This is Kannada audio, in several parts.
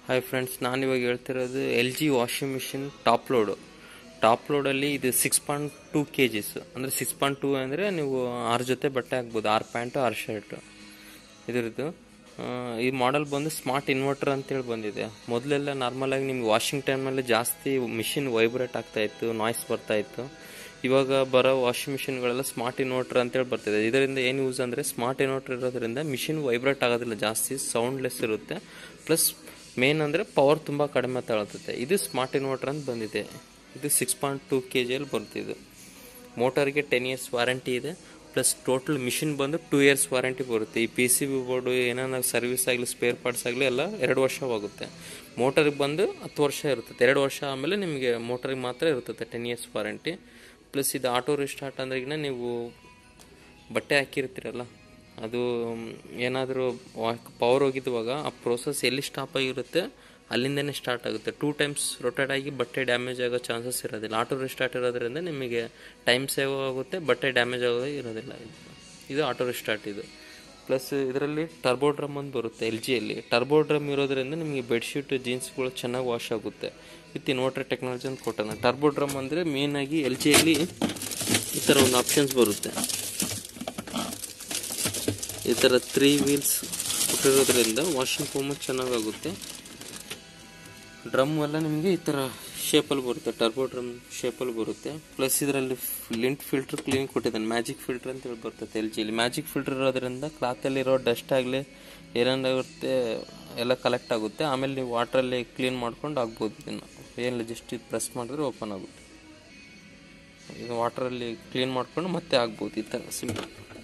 ಹಾಯ್ ಫ್ರೆಂಡ್ಸ್ ನಾನು ಇವಾಗ ಹೇಳ್ತಿರೋದು L G washing machine top load top ಲೋಡಲ್ಲಿ ಇದು six point two K Gs ಅಂದರೆ ಸಿಕ್ಸ್ ಪಾಯಿಂಟ್ ಟೂ ಅಂದರೆ ನೀವು ಆರು ಜೊತೆ ಬಟ್ಟೆ ಹಾಕ್ಬೋದು ಆರು ಪ್ಯಾಂಟು ಆರು ಶರ್ಟು ಇದರದ್ದು ಆ, ಈ ಮಾಡೆಲ್ ಬಂದು ಸ್ಮಾರ್ಟ್ ಇನ್ವರ್ಟರ್ ಅಂತೇಳಿ ಬಂದಿದೆ ಮೊದಲೆಲ್ಲ ನಾರ್ಮಲಾಗಿ ನಿಮ್ಗೆ ವಾಷಿಂಗ್ ಟೈಮಲ್ಲಿ ಜಾಸ್ತಿ ಮಿಷಿನ್ ವೈಬ್ರೇಟ್ ಆಗ್ತಾ ಇತ್ತು ನಾಯ್ಸ್ ಬರ್ತಾ ಇತ್ತು ಇವಾಗ ಬರೋ ವಾಷಿಂಗ್ ಮಿಷಿನ್ಗಳೆಲ್ಲ ಸ್ಮಾರ್ಟ್ ಇನ್ವರ್ಟರ್ ಅಂತೇಳಿ ಬರ್ತಿದೆ ಇದರಿಂದ ಏನು ಯೂಸ್ ಅಂದರೆ ಸ್ಮಾರ್ಟ್ ಇನ್ವರ್ಟರ್ ಇರೋದ್ರಿಂದ ಮಿಷಿನ್ ವೈಬ್ರೇಟ್ ಆಗೋದಿಲ್ಲ ಜಾಸ್ತಿ ಸೌಂಡ್ಲೆಸ್ ಇರುತ್ತೆ ಪ್ಲಸ್ ಮೇನ್ ಅಂದರೆ ಪವರ್ ತುಂಬ ಕಡಿಮೆ ತಗೊಳ್ತದೆ ಇದು ಸ್ಮಾರ್ಟ್ ಇನ್ವರ್ಟರ್ ಅಂತ ಬಂದಿದೆ ಇದು ಸಿಕ್ಸ್ ಪಾಯಿಂಟ್ ಟೂ ಕೆ ಜಿಯಲ್ಲಿ ಬರ್ತಿದೆ ಮೋಟರ್ಗೆ ಟೆನ್ ಇಯರ್ಸ್ ವಾರಂಟಿ ಇದೆ ಪ್ಲಸ್ ಟೋಟಲ್ ಮಿಷಿನ್ ಬಂದು ಟೂ ಇಯರ್ಸ್ ವಾರಂಟಿ ಬರುತ್ತೆ ಈ ಪಿ ಸಿ ಬಿ ಬೋರ್ಡು ಏನಾನ ಸರ್ವಿಸ್ ಆಗಲಿ ಸ್ಪೇರ್ ಪಾರ್ಟ್ಸ್ ಆಗಲಿ ಎಲ್ಲ ಎರಡು ವರ್ಷವಾಗುತ್ತೆ ಮೋಟರ್ಗೆ ಬಂದು ಹತ್ತು ವರ್ಷ ಇರುತ್ತೆ ಎರಡು ವರ್ಷ ಆಮೇಲೆ ನಿಮಗೆ ಮೋಟರ್ಗೆ ಮಾತ್ರ ಇರ್ತದೆ ಟೆನ್ ಇಯರ್ಸ್ ವಾರಂಟಿ ಪ್ಲಸ್ ಇದು ಆಟೋ ರಿಸ್ಟಾರ್ಟ್ ಅಂದ್ರೆಗಿನ ನೀವು ಬಟ್ಟೆ ಹಾಕಿರ್ತೀರಲ್ಲ ಅದು ಏನಾದರೂ ಪವರ್ ಹೋಗಿದ್ವಾಗ ಆ ಪ್ರೋಸೆಸ್ ಎಲ್ಲಿ ಸ್ಟಾಪ್ ಆಗಿರುತ್ತೆ ಅಲ್ಲಿಂದನೇ ಸ್ಟಾರ್ಟ್ ಆಗುತ್ತೆ ಟೂ ಟೈಮ್ಸ್ ರೊಟೇಟ್ ಆಗಿ ಬಟ್ಟೆ ಡ್ಯಾಮೇಜ್ ಆಗೋ ಚಾನ್ಸಸ್ ಇರೋದಿಲ್ಲ ಆಟೋ ರಿಸ್ಟಾರ್ಟ್ ಇರೋದ್ರಿಂದ ನಿಮಗೆ ಟೈಮ್ ಸೇವ್ ಆಗುತ್ತೆ ಬಟ್ಟೆ ಡ್ಯಾಮೇಜ್ ಆಗೋದು ಇರೋದಿಲ್ಲ ಇದು. ಇದು ಆಟೋ ರಿಸ್ಟಾರ್ಟ್ ಇದು ಪ್ಲಸ್ ಇದರಲ್ಲಿ ಟರ್ಬೋ ಡ್ರಮ್ ಅಂತ ಬರುತ್ತೆ ಎಲ್ ಜಿಯಲ್ಲಿ ಟರ್ಬೋ ಡ್ರಮ್ ಇರೋದ್ರಿಂದ ನಿಮಗೆ ಬೆಡ್ಶೀಟ್ ಜೀನ್ಸ್ಗಳು ಚೆನ್ನಾಗಿ ವಾಶ್ ಆಗುತ್ತೆ ವಿತ್ ಇನ್ವರ್ಟರ್ ಟೆಕ್ನಾಲಜಿ ಅಂತ ಕೊಟ್ಟಾನೆ ಟರ್ಬೋ ಡ್ರಮ್ ಅಂದರೆ ಮೇಯ್ನಾಗಿ ಎಲ್ ಜಿಯಲ್ಲಿ ಈ ಥರ ಒಂದು ಆಪ್ಷನ್ಸ್ ಬರುತ್ತೆ ಈ ಥರ ತ್ರೀ ವೀಲ್ಸ್ ಕೊಟ್ಟಿರೋದ್ರಿಂದ ವಾಷಿಂಗ್ ಫೋಮು ಚೆನ್ನಾಗಾಗುತ್ತೆ ಡ್ರಮ್ ಎಲ್ಲ ನಿಮಗೆ ಈ ಥರ ಶೇಪಲ್ಲಿ ಬರುತ್ತೆ ಟರ್ಬೋ ಡ್ರಮ್ ಶೇಪಲ್ಲಿ ಬರುತ್ತೆ ಪ್ಲಸ್ ಇದರಲ್ಲಿ ಲಿಂಟ್ ಫಿಲ್ಟರ್ ಕ್ಲೀನ್ ಕೊಟ್ಟಿದ್ದಾನೆ ಮ್ಯಾಜಿಕ್ ಫಿಲ್ಟರ್ ಅಂತ ಹೇಳಿ ಬರ್ತದೆ ಎಲ್ ಜಿಲಿ ಮ್ಯಾಜಿಕ್ ಫಿಲ್ಟರ್ ಇರೋದ್ರಿಂದ ಕ್ಲಾತಲ್ಲಿರೋ ಡಸ್ಟ್ ಆಗಲಿ ಏನೇನಾಗುತ್ತೆ ಎಲ್ಲ ಕಲೆಕ್ಟ್ ಆಗುತ್ತೆ ಆಮೇಲೆ ನೀವು ವಾಟ್ರಲ್ಲಿ ಕ್ಲೀನ್ ಮಾಡ್ಕೊಂಡು ಆಗ್ಬೋದು ಇದನ್ನು ಏನಿಲ್ಲ ಜಸ್ಟ್ ಇದು ಪ್ರೆಸ್ ಮಾಡಿದ್ರೆ ಓಪನ್ ಆಗುತ್ತೆ ಇದು ವಾಟರಲ್ಲಿ ಕ್ಲೀನ್ ಮಾಡ್ಕೊಂಡು ಮತ್ತೆ ಆಗ್ಬೋದು ಈ ಥರ ಸಿಂಪಲ್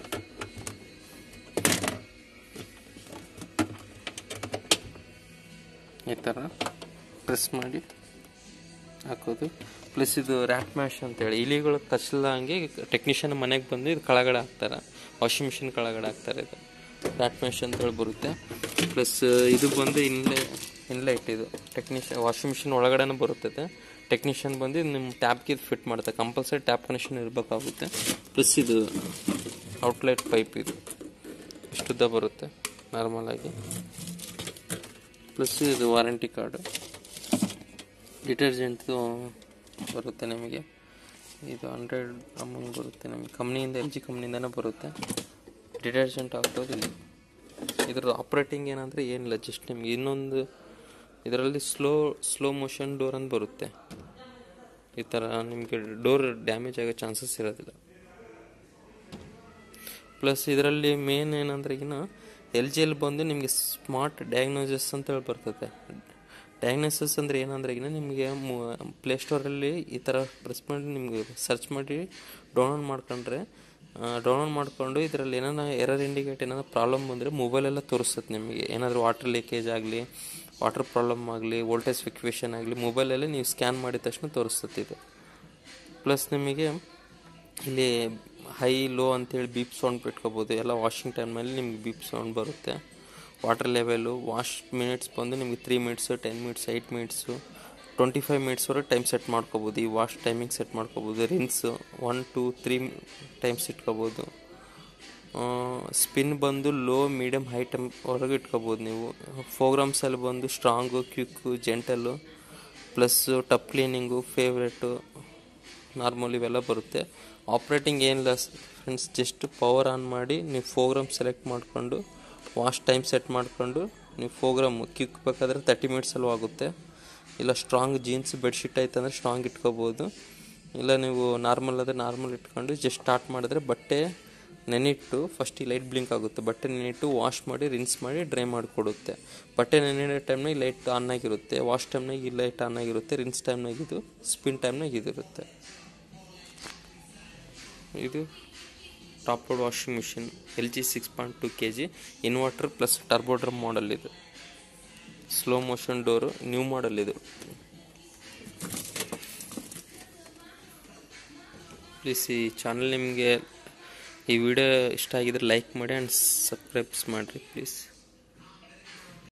ಈ ಥರ ಪ್ರೆಸ್ ಮಾಡಿ ಹಾಕೋದು ಪ್ಲಸ್ ಇದು ರ್ಯಾಟ್ ಮ್ಯಾಶ್ ಅಂತೇಳಿ ಇಲಿಗಳು ಕಚ್ಚಲ್ದಂಗೆ ಟೆಕ್ನಿಷಿಯನ್ ಮನೆಗೆ ಬಂದು ಇದು ಕೆಳಗಡೆ ಹಾಕ್ತಾರೆ ವಾಷಿಂಗ್ ಮಿಷಿನ್ ಕೆಳಗಡೆ ಹಾಕ್ತಾರೆ ಇದು ರ್ಯಾಟ್ ಮ್ಯಾಶ್ ಅಂತೇಳಿ ಬರುತ್ತೆ ಪ್ಲಸ್ ಇದು ಬಂದು ಇನ್ಲೆ ಇನ್ಲೈಟ್ ಇದು ಟೆಕ್ನಿಷಿಯನ್ ವಾಷಿಂಗ್ ಮಿಷಿನ್ ಒಳಗಡೆನೇ ಬರುತ್ತದೆ ಟೆಕ್ನಿಷಿಯನ್ ಬಂದು ನಿಮ್ಮ ಟ್ಯಾಪ್ಗೆ ಇದು ಫಿಟ್ ಮಾಡುತ್ತೆ ಕಂಪಲ್ಸರಿ ಟ್ಯಾಪ್ ಕನೆಕ್ಷನ್ ಇರಬೇಕಾಗುತ್ತೆ ಪ್ಲಸ್ ಇದು ಔಟ್ಲೈಟ್ ಪೈಪ್ ಇದು ಇಷ್ಟುದ್ದ ಬರುತ್ತೆ ನಾರ್ಮಲಾಗಿ ಪ್ಲಸ್ ಇದು ವಾರಂಟಿ ಕಾರ್ಡು ಡಿಟರ್ಜೆಂಟ್ದು ಬರುತ್ತೆ ನಿಮಗೆ ಇದು ಹಂಡ್ರೆಡ್ ಅಮೌಂಟ್ ಬರುತ್ತೆ ನಿಮಗೆ ಕಂಪ್ನಿಯಿಂದ ಎಲ್ ಜಿ ಕಂಪ್ನಿಯಿಂದನೇ ಬರುತ್ತೆ ಡಿಟರ್ಜೆಂಟ್ ಹಾಕೋದು ಇಲ್ಲಿ ಇದ್ರ ಆಪ್ರೇಟಿಂಗ್ ಏನಂದರೆ ಏನಿಲ್ಲ ಜಸ್ಟ್ ನಿಮ್ಗೆ ಇನ್ನೊಂದು ಇದರಲ್ಲಿ ಸ್ಲೋ ಸ್ಲೋ ಮೋಷನ್ ಡೋರ್ ಅಂತ ಬರುತ್ತೆ ಈ ಥರ ನಿಮಗೆ ಡೋರ್ ಡ್ಯಾಮೇಜ್ ಆಗೋ ಚಾನ್ಸಸ್ ಇರೋದಿಲ್ಲ ಪ್ಲಸ್ ಇದರಲ್ಲಿ ಮೇನ್ ಏನಂದ್ರೆ ಈಗಿನ ಎಲ್ ಜಿ ಎಲ್ ಬಂದು ನಿಮಗೆ ಸ್ಮಾರ್ಟ್ ಡಯಾಗ್ನೋಸಿಸ್ ಅಂತ ಹೇಳಿ ಬರ್ತದೆ ಡಯಾಗ್ನೋಸಿಸ್ ಅಂದರೆ ಏನಂದ್ರೆ ಈಗ ನಿಮಗೆ ಪ್ಲೇಸ್ಟೋರಲ್ಲಿ ಈ ಥರ ಪ್ರೆಸ್ ಮಾಡಿ ನಿಮಗೆ ಸರ್ಚ್ ಮಾಡಿ ಡೌನ್ಲೋಡ್ ಮಾಡ್ಕೊಂಡ್ರೆ ಡೌನ್ಲೋಡ್ ಮಾಡಿಕೊಂಡು ಇದರಲ್ಲಿ ಏನಾರ ಎರರ್ ಇಂಡಿಕೇಟ್ ಏನಾದ್ರು ಪ್ರಾಬ್ಲಮ್ ಬಂದರೆ ಮೊಬೈಲೆಲ್ಲ ತೋರಿಸ್ತದೆ ನಿಮಗೆ ಏನಾದರೂ ವಾಟರ್ ಲೀಕೇಜ್ ಆಗಲಿ ವಾಟರ್ ಪ್ರಾಬ್ಲಮ್ ಆಗಲಿ ವೋಲ್ಟೇಜ್ ಫ್ಲಿಕ್ವೇಷನ್ ಆಗಲಿ ಮೊಬೈಲಲ್ಲಿ ನೀವು ಸ್ಕ್ಯಾನ್ ಮಾಡಿದ ತಕ್ಷಣ ತೋರಿಸ್ತದೆ ಇದು ಪ್ಲಸ್ ನಿಮಗೆ ಇಲ್ಲಿ ಹೈ ಲೋ ಅಂತೇಳಿ ಬೀಪ್ ಸೌಂಡ್ ಬಿಟ್ಕೋಬೋದು ಎಲ್ಲ ವಾಷಿಂಗ್ ಟೈಮಲ್ಲಿ ನಿಮ್ಗೆ ಬೀಪ್ ಸೌಂಡ್ ಬರುತ್ತೆ ವಾಟರ್ ಲೆವೆಲು ವಾಶ್ ಮಿನಿಟ್ಸ್ ಬಂದು ನಿಮಗೆ three minutes ten minutes eight minutes twenty five ಮಿನಿಟ್ಸ್ವರೆಗೆ ಟೈಮ್ ಸೆಟ್ ಮಾಡ್ಕೋಬೋದು ಈ ವಾಶ್ ಟೈಮಿಂಗ್ ಸೆಟ್ ಮಾಡ್ಕೋಬೋದು rinse one two three times ಇಟ್ಕೋಬೋದು ಸ್ಪಿನ್ ಬಂದು ಲೋ ಮೀಡಿಯಮ್ ಹೈ ಟೆಂಪ್ವರೆಗೆ ಇಟ್ಕೋಬೋದು ನೀವು ಫೋಗ್ರಾಮ್ಸಲ್ಲಿ ಬಂದು strong quick gentle plus tub cleaning favourite normal ಇವೆಲ್ಲ ಬರುತ್ತೆ ಆಪ್ರೇಟಿಂಗ್ ಏನಿಲ್ಲ ಫ್ರೆಂಡ್ಸ್ ಜಸ್ಟ್ ಪವರ್ ಆನ್ ಮಾಡಿ ನೀವು ಫೋಗ್ರಾಮ್ ಸೆಲೆಕ್ಟ್ ಮಾಡಿಕೊಂಡು ವಾಶ್ ಟೈಮ್ ಸೆಟ್ ಮಾಡಿಕೊಂಡು ನೀವು ಫೋಗ್ರಾಮ್ ಕ್ವಿಕ್ ಬೇಕಾದರೆ ತರ್ಟಿ ಮಿನಿಟ್ಸಲ್ಲೂ ಆಗುತ್ತೆ ಇಲ್ಲ ಸ್ಟ್ರಾಂಗ್ ಜೀನ್ಸ್ ಬೆಡ್ಶೀಟ್ ಆಯ್ತು ಅಂದರೆ ಸ್ಟ್ರಾಂಗ್ ಇಟ್ಕೋಬೋದು ಇಲ್ಲ ನೀವು ನಾರ್ಮಲ್ ಆದರೆ ನಾರ್ಮಲ್ ಇಟ್ಕೊಂಡು ಜಸ್ಟ್ ಸ್ಟಾರ್ಟ್ ಮಾಡಿದ್ರೆ ಬಟ್ಟೆ ನೆನಿಟ್ಟು ಫಸ್ಟ್ ಈ ಲೈಟ್ ಬ್ಲಿಂಕ್ ಆಗುತ್ತೆ ಬಟ್ಟೆ ನೆನಿಟ್ಟು ವಾಶ್ ಮಾಡಿ ರಿನ್ಸ್ ಮಾಡಿ ಡ್ರೈ ಮಾಡಿಕೊಡುತ್ತೆ ಬಟ್ಟೆ ನೆನೆಯೋ ಟೈಮ್ನಾಗ ಈ ಲೈಟ್ ಆನ್ ಆಗಿರುತ್ತೆ ವಾಶ್ ಟೈಮ್ನಾಗ ಈ ಲೈಟ್ ಆನ್ ಆಗಿರುತ್ತೆ ರಿನ್ಸ್ ಟೈಮ್ನಾಗ ಇದು ಸ್ಪಿನ್ ಟೈಮ್ನಾಗ ಇದಿರುತ್ತೆ ಇದು top load washing machine L G six point two K G inverter plus turbo drum model ಇದು slow motion door new model ಇದು ಪ್ಲೀಸ್ ಈ ಚಾನಲ್ ನಿಮಗೆ ಈ ವಿಡಿಯೋ ಇಷ್ಟ ಆಗಿದ್ರೆ ಲೈಕ್ ಮಾಡಿ ಆ್ಯಂಡ್ ಸಬ್ಸ್ಕ್ರೈಬ್ಸ್ ಮಾಡಿರಿ ಪ್ಲೀಸ್